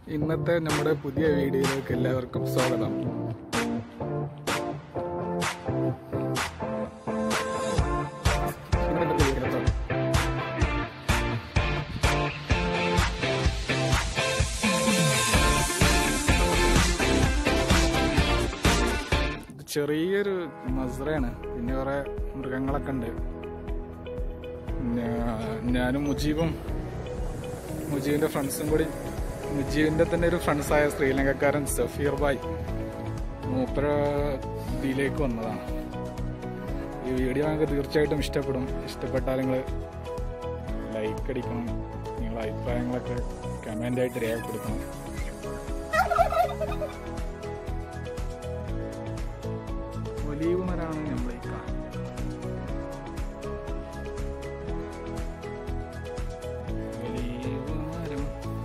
ഇന്നത്തെ നമ്മുടെ പുതിയ വീഡിയോയിലേക്ക് എല്ലാവർക്കും സ്വാഗതം ഇന്നത്തെ വീഡിയോ ഇത് ചെറിയൊരു മസ്റയാണ് പിന്നെ കുറെ മൃഗങ്ങളൊക്കെ ഉണ്ട് ഞാ- ഞാനും മുജീബും മുജീബിന്റെ ഫ്രണ്ട്സും കൂടി മുജീബിന്റെ തന്നെ ഒരു ഫ്രണ്ട്സായ ശ്രീലങ്കക്കാരൻ സഫീർ ബായ് മൂപ്പര ഇതിലേക്ക് വന്നതാണ് ഈ വീഡിയോ നിങ്ങൾക്ക് തീർച്ചയായിട്ടും ഇഷ്ടപ്പെടും ഇഷ്ടപ്പെട്ടാൽ നിങ്ങൾ ലൈക്ക് അടിക്കണം നിങ്ങളുടെ അഭിപ്രായങ്ങളൊക്കെ കമൻ്റ് ആയിട്ട് രേഖപ്പെടുത്തണം ഒലീവ് മരമാണ് നമ്മൾ ഈ കാണുന്നത് ഒലീവ് മരം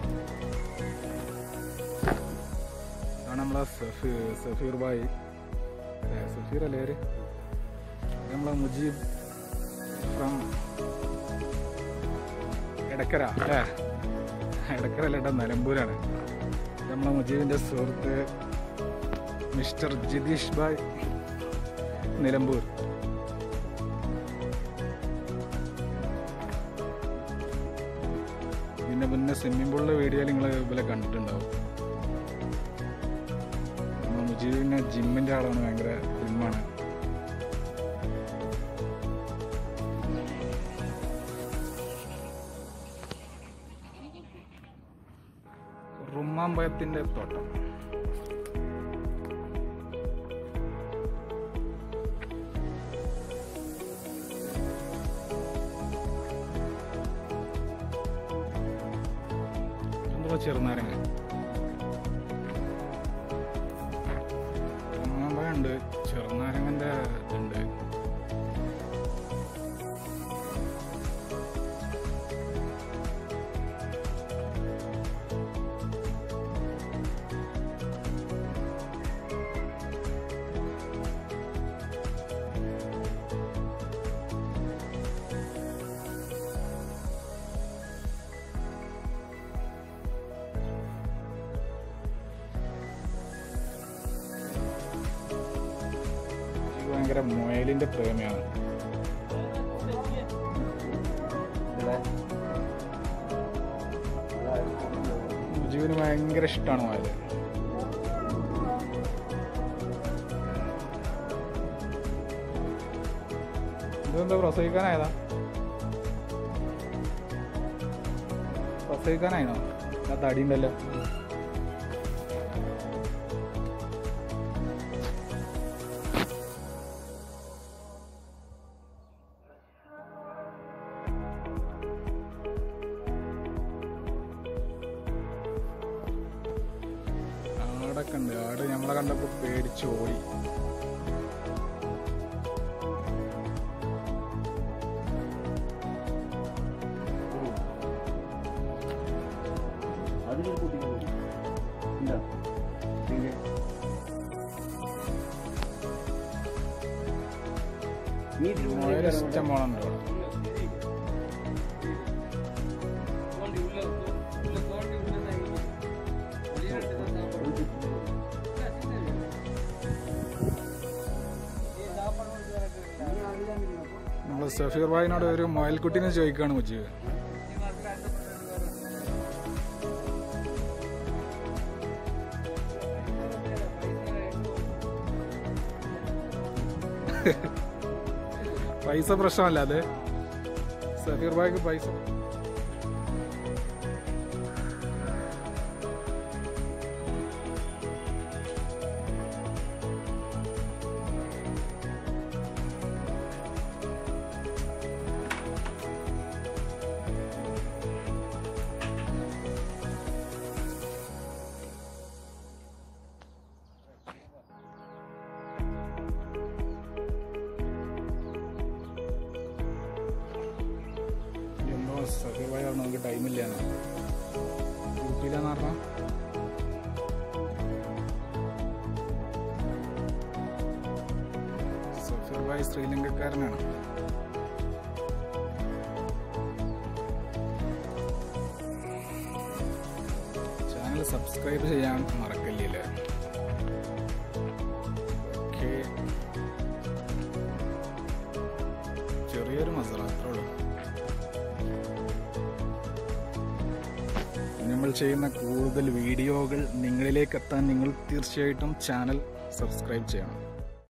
ഇതാണ് നമ്മളെ സഫീർ സഫീർ ബായ് ഏ, സഫീർ അല്ലേ പേര് ഇത് നമ്മളെ മുജീബ് ഫ്രം എടക്കര അല്ലേ എടക്കര അല്ല ഏട്ടാ നിലമ്പൂരാണ് ഇത് നമ്മളെ മുജീബിന്റെ സുഹൃത്ത് മിസ്റ്റർ ജിതീഷ് ബായ് നിലമ്പൂർ പിന്നെ മുന്നേ സ്വിമ്മിംഗ് പൂളിലെ വീഡിയോ നിങ്ങൾ ഇതുപോലെ കണ്ടിട്ടുണ്ടാവും നമ്മളെ മുജീബ് പിന്നെ ജിമ്മിന്റെ ആളാണ് ഭയങ്കര ജിമ്മാണ് റുമ്മാമ്പഴത്തിന്റെ തോട്ടം എന്തോ ചെറുനാരങ്ങ റുമ്മാമ്പഴമുണ്ട് ചെറുനാരങ്ങന്റെ ഇതുണ്ട് ഇത് ഭയങ്കര മുയലിന്റെ പ്രേമിയാണ് മുജീബിന് ഭയങ്കര ഇഷ്ടമാണ് മുയല് ഇതെന്താ പ്രസവിക്കാനായതാ പ്രസവിക്കാനായിനോ ആ തടി ഉണ്ടല്ലോ ആടൊക്കെ ഉണ്ട് ആട് നമ്മളെ കണ്ടപ്പോ പേടിച്ച് ഓടി അതിലൊരു കുട്ടികൾ എന്താ നീ മുയൽ ഇഷ്ടം പോണുണ്ട് ഇവിടെ നമ്മൾ സഫീർ ഭായിനോട് ഒരു മുയൽക്കുട്ടീനെ ചോദിക്കാണ് മുജീബ് പൈസ പ്രശ്നമല്ല അത് സഫീർ ഭായിക്ക് പൈസ എന്തോ സഫീർ ഭായി പറഞ്ഞു നമുക്ക് ടൈമില്ല ഊട്ടിയിലാന്ന് പറഞ്ഞാൽ സഫീർ ഭായി ശ്രീലങ്കക്കാരനാണ് സബ്സ്ക്രൈബ് ചെയ്യാൻ മറക്കല്ലേ ഓക്കെ ചെറിയൊരു മസാല അത്രേ ഉള്ളൂ നമ്മൾ ചെയ്യുന്ന കൂടുതൽ വീഡിയോകൾ നിങ്ങളിലേക്ക് എത്താൻ നിങ്ങൾ തീർച്ചയായിട്ടും ചാനൽ സബ്സ്ക്രൈബ് ചെയ്യണം